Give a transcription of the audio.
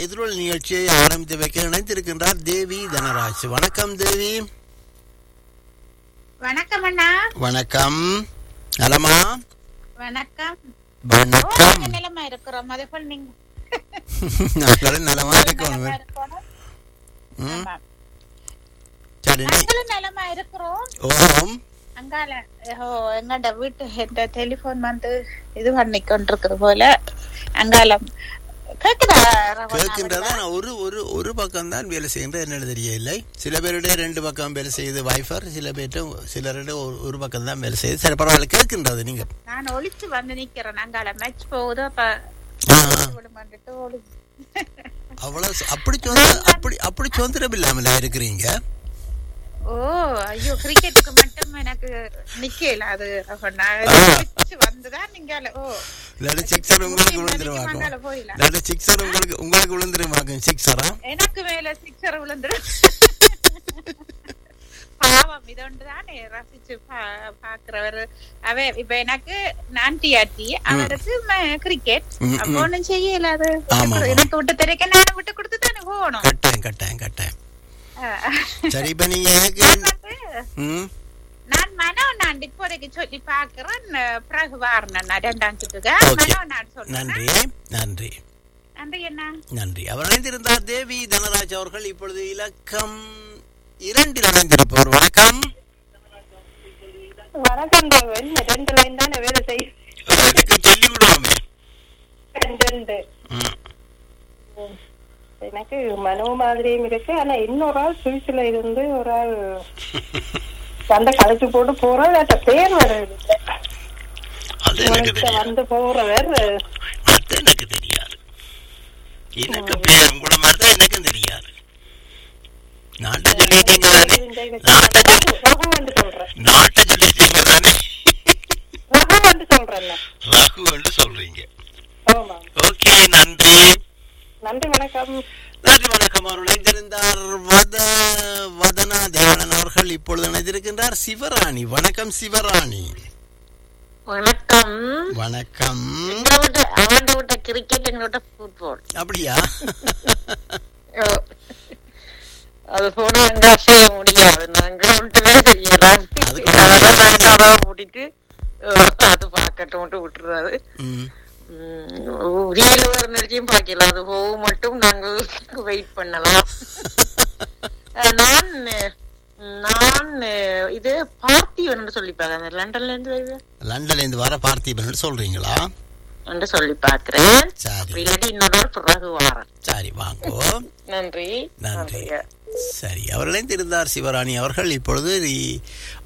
எதிரொலி நிகழ்ச்சியை ஆரம்பித்து வைக்க இணைந்திருக்கின்றார் தேவி தனராஜ் வணக்கம் தேவி வணக்கம் அண்ணா வணக்கம் நலமா வணக்கம் ஓ, வணக்கம் நல்ல நிலைமை இருக்கிறோம் அதே போல் நீங்க நாங்களும் நலமா இருக்கணும் நலமா இருக்கணும். ம், ஆமா. சரி நீ நாங்களும் நிலமா இருக்கிறோம் ஓம் அங்கால ஓ எங்கட வீட்டு இந்த டெலிபோன் வந்து இது பண்ணி கொண்டிருக்கிறது போல அங்காலம் கேக்குதா ரவணா கேட்கின்றதா அவர்களா? நான் ஒரு ஒரு ஒரு பக்கம் தான் வேலை செய்கின்றது என்னன்னு தெரியவில்லை சில பேருடைய ரெண்டு பக்கம் வேலை செய்யுது வைஃபர் சில பேர்ட்ட சிலருடைய ஒரு ஒரு பக்கம் தான் வேலை செய்யுது சரி பரவாயில்ல கேட்கின்றது நீங்க நான் ஒளிச்சு வந்து நிக்கிறேன் அங்கால மேட்ச் போகுது அப்ப ஆ, ஆ. விழுமாண்டுட்டு ஒளிச்சு அவ்வளவு சு- அப்படி சொந்த அப்படி அப்படி சுதந்திரம் இல்லாமல இருக்கிறீங்க ஓ ஐயோ கிரிக்கெட்டுக்கு மட்டும் எனக்கு நிக்கல அது அப்ப நான் ஆ. ஒளிச்சு வந்துதான் நீங்க ஓ இல்லாட்டி சிக்ஸர் உங்களுக்கு விழுந்துருவாக்கும் மங்கால போயிடலாம் இல்லாட்டி சிக்ஸர் உங்களுக்கு உங்களுக்கு விழுந்துருவாக்கும் சிக்ஸரா எனக்கு மேல சிக்ஸர் விழுந்துடும் பாவம் இது ஒன்றுதானே ரசிச்சு பா- பாக்குறவர் அவ இப்ப எனக்கு நான் டிஆர்டி அவருக்கு கிரிக்கெட் ம், அப்ப ம். ஒண்ணும் செய்யல அது ஆமா, ஆமா. எனக்கு விட்டு தெரிக்க நான் விட்டு கொடுத்து தானே போகணும் கட்டாயம் கட்டாயம் கட்டாயம் ஆ. சரி இப்ப நீங்க எனக்கு நான் வந்து ம் நான் மனோ நான் இப்போதைக்கு சொல்லி பாக்குறேன் பிறகு வாரணன் நான் ரெண்டாம் சுத்துக Okay. மனோ நான் சொல்றேன் நன்றி நன்றி நன்றி என்ன நன்றி அவர் இணைந்திருந்தார் தேவி தனராஜ் அவர்கள் இப்பொழுது இலக்கம் இரண்டில் இணைந்திருப்பவர் வணக்கம் வணக்கம் தேவன் ரெண்டு லைன் தானே வேலை செய்யும் எனக்கு சொல்லி விடுவோமே ரெண்டு ரெண்டு ம். ம். எனக்கு மனோ மாதிரியும் இருக்கு ஆனா இன்னொரு ஆள் சுவிஸ்ல இருந்து ஒரு ஆள் சண்டை கழிச்சு போட்டு போறாரு அந்த பேர் வருது இல்ல. அது எனக்கு உங்கள்கிட்ட தெரியாது வந்து போறவர் அது எனக்கு தெரியாது எனக்கு பேர் உங்கள மாதிரி தான் எனக்கும் தெரியாது நாட்டை சொல்லிட்டீங்க தானே நாட்டை சொல்லி ரகு வந்து சொல்றேன் நாட்டை சொல்லிட்டீங்க தானே ரகு வந்து சொல்றேன் ராகு என்று சொல்றீங்க ஆமா ஓகே நன்றி நன்றி வணக்கம் நன்றி வணக்கம் அவர் இணைந்திருந்தார் வத வதனா தேவனன் அவர்கள் இப்பொழுது இணைந்திருக்கின்றார் சிவராணி வணக்கம் சிவராணி வணக்கம் வணக்கம் எங்களோட அவன் விட்ட கிரிக்கெட் எங்களோட ஃபுட்பால் அப்படியா அது போல எங்க செய்ய முடியாது நாங்க ஒன்றுமே செய்யலாம் அதுக்கு அதெல்லாம் நாங்க அதை மூடிட்டு அஹ், அது பார்க்கட்டும் விட்டுறாது ம். ரியல் ஒரு நிகழ்ச்சியும் பார்க்கல அது போக மட்டும் நாங்கள் வெயிட் பண்ணலாம் அஹ், நான் நான் அஹ், இது பார்த்திவன் சொல்லி பார்க்கறேன் லண்டன்ல இருந்து வருது லண்டன்ல இருந்து வர பார்த்திபன் சொல்றீங்களா என்று சொல்லி பார்க்கிறேன் சரி இல்லாட்டி இன்னொரு நாள் பிறகு வாரேன் சரி வாங்கோ நன்றி நன்றி சரி அவர் இணைந்திருந்தார் சிவராணி அவர்கள் இப்பொழுது தி-